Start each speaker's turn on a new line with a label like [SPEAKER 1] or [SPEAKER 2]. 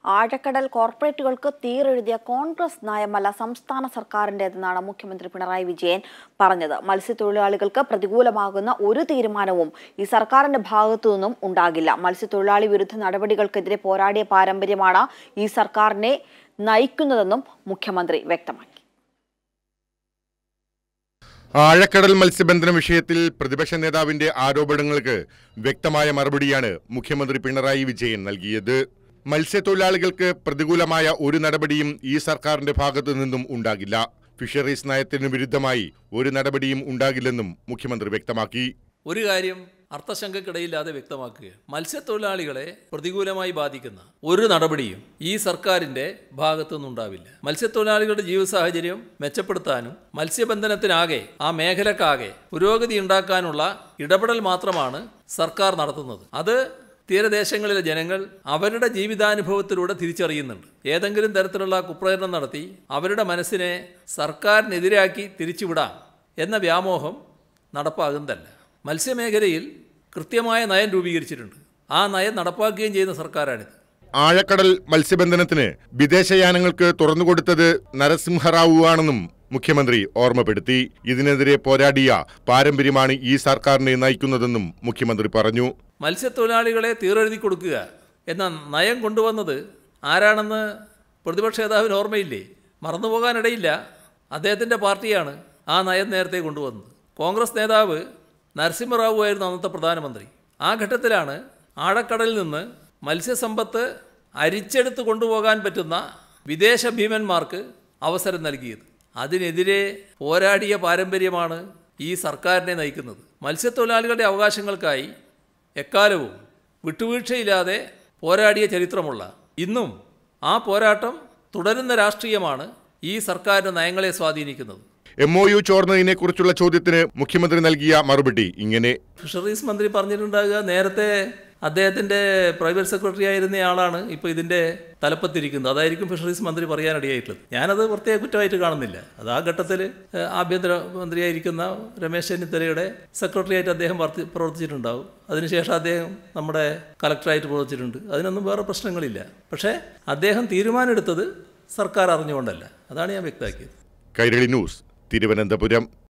[SPEAKER 1] ആഴക്കടൽ കോർപ്പറേറ്റുകൾക്ക് തീരെഴുതിയ കോൺഗ്രസ് നയമല്ല സംസ്ഥാന സർക്കാരിൻ്റെതെന്നാണ് മുഖ്യമന്ത്രി പിണറായി വിജയൻ പറഞ്ഞത് മത്സ്യത്തൊഴിലാളികൾക്ക് പ്രതികൂലമാകുന്ന ഒരു തീരുമാനവും ഈ സർക്കാരിന്റെ ഭാഗത്തു നിന്നും ഉണ്ടാകില്ല മത്സ്യത്തൊഴിലാളി വിരുദ്ധ നടപടികൾക്കെതിരെ പോരാടിയ പാരമ്പര്യമാണ് ഈ സർക്കാരിനെ നയിക്കുന്നതെന്നും മുഖ്യമന്ത്രി വ്യക്തമാക്കി
[SPEAKER 2] ആഴക്കടൽ മത്സ്യബന്ധന വിഷയത്തിൽ പ്രതിപക്ഷ നേതാവിന്റെ ആരോപണങ്ങൾക്ക് വ്യക്തമായ മറുപടിയാണ് മുഖ്യമന്ത്രി പിണറായി വിജയൻ നൽകിയത് മത്സ്യത്തൊഴിലാളികൾക്ക് പ്രതികൂലമായ ഒരു നടപടിയും ഈ സർക്കാരിന്റെ ഭാഗത്തു നിന്നും ഉണ്ടാകില്ല ഫിഷറീസ് നയത്തിന് വിരുദ്ധമായി ഒരു നടപടിയും ഉണ്ടാകില്ലെന്നും മുഖ്യമന്ത്രി വ്യക്തമാക്കി
[SPEAKER 3] ഒരു കാര്യം അർത്ഥശങ്കക്കിടയില്ലാതെ വ്യക്തമാക്കുക മത്സ്യത്തൊഴിലാളികളെ പ്രതികൂലമായി ബാധിക്കുന്ന ഒരു നടപടിയും ഈ സർക്കാരിന്റെ ഭാഗത്തുനിന്നുണ്ടാവില്ല മത്സ്യത്തൊഴിലാളികളുടെ ജീവിത സാഹചര്യം മെച്ചപ്പെടുത്താനും മത്സ്യബന്ധനത്തിനാകെ ആ മേഖലക്കാകെ പുരോഗതി ഉണ്ടാക്കാനുള്ള ഇടപെടൽ മാത്രമാണ് സർക്കാർ നടത്തുന്നത് അത് തീരദേശങ്ങളിലെ ജനങ്ങൾ അവരുടെ ജീവിതാനുഭവത്തിലൂടെ തിരിച്ചറിയുന്നുണ്ട് ഏതെങ്കിലും തരത്തിലുള്ള കുപ്രചരണം നടത്തി അവരുടെ മനസ്സിനെ സർക്കാരിനെതിരാക്കി തിരിച്ചുവിടാം എന്ന വ്യാമോഹം നടപ്പാകുന്നതല്ല മത്സ്യമേഖലയിൽ കൃത്യമായ നയം രൂപീകരിച്ചിട്ടുണ്ട് ആ നയം നടപ്പാക്കുകയും ചെയ്യുന്ന സർക്കാരാണിത്
[SPEAKER 2] ആഴക്കടൽ മത്സ്യബന്ധനത്തിന് വിദേശയാനങ്ങൾക്ക് തുറന്നുകൊടുത്തത് നരസിംഹറാവു ആണെന്നും മുഖ്യമന്ത്രി ഓർമ്മപ്പെടുത്തി ഇതിനെതിരെ പോരാടിയ പാരമ്പര്യമാണ് ഈ സർക്കാരിനെ നയിക്കുന്നതെന്നും മുഖ്യമന്ത്രി പറഞ്ഞു
[SPEAKER 3] മത്സ്യത്തൊഴിലാളികളെ തീരെഴുതി കൊടുക്കുക എന്ന നയം കൊണ്ടുവന്നത് ആരാണെന്ന് പ്രതിപക്ഷ നേതാവിന് ഓർമ്മയില്ലേ മറന്നുപോകാനിടയില്ല അദ്ദേഹത്തിൻ്റെ പാർട്ടിയാണ് ആ നയം നേരത്തെ കൊണ്ടുവന്നത് കോൺഗ്രസ് നേതാവ് നരസിംഹറാവു ആയിരുന്നു അന്നത്തെ പ്രധാനമന്ത്രി ആ ഘട്ടത്തിലാണ് ആഴക്കടലിൽ നിന്ന് മത്സ്യസമ്പത്ത് അരിച്ചെടുത്ത് കൊണ്ടുപോകാൻ പറ്റുന്ന വിദേശ ഭീമന്മാർക്ക് അവസരം നൽകിയത് അതിനെതിരെ പോരാടിയ പാരമ്പര്യമാണ് ഈ സർക്കാരിനെ നയിക്കുന്നത് മത്സ്യത്തൊഴിലാളികളുടെ അവകാശങ്ങൾക്കായി എക്കാലവും വിട്ടുവീഴ്ചയില്ലാതെ പോരാടിയ ചരിത്രമുള്ള ഇന്നും ആ പോരാട്ടം തുടരുന്ന രാഷ്ട്രീയമാണ് ഈ സർക്കാരിൻ്റെ നയങ്ങളെ സ്വാധീനിക്കുന്നത്
[SPEAKER 2] എം ഒ യു ചോർന്നതിനെക്കുറിച്ചുള്ള ചോദ്യത്തിന് മുഖ്യമന്ത്രി നൽകിയ മറുപടി ഇങ്ങനെ
[SPEAKER 3] ഫിഷറീസ് മന്ത്രി പറഞ്ഞിട്ടുണ്ടാകുക നേരത്തെ അദ്ദേഹത്തിൻ്റെ പ്രൈവറ്റ് സെക്രട്ടറി ആയിരുന്ന ആളാണ് ഇപ്പോൾ ഇതിൻ്റെ തലപ്പത്തിരിക്കുന്നത് അതായിരിക്കും ഫിഷറീസ് മന്ത്രി പറയാനിടയായിട്ടുള്ളത് ഞാനത് പ്രത്യേക കുറ്റമായിട്ട് കാണുന്നില്ല അത് ആ ഘട്ടത്തിൽ ഏഹ്, ആഭ്യന്തര മന്ത്രിയായിരിക്കുന്ന രമേശ് ചെന്നിത്തലയുടെ സെക്രട്ടറി ആയിട്ട് അദ്ദേഹം വർത്തി പ്രവർത്തിച്ചിട്ടുണ്ടാവും അതിനുശേഷം അദ്ദേഹം നമ്മുടെ കലക്ടറായിട്ട് പ്രവർത്തിച്ചിട്ടുണ്ട് അതിനൊന്നും വേറെ പ്രശ്നങ്ങളില്ല പക്ഷേ അദ്ദേഹം തീരുമാനമെടുത്തത് സർക്കാർ അറിഞ്ഞുകൊണ്ടല്ല അതാണ് ഞാൻ വ്യക്തമാക്കിയത്
[SPEAKER 2] കൈരളി ന്യൂസ് തിരുവനന്തപുരം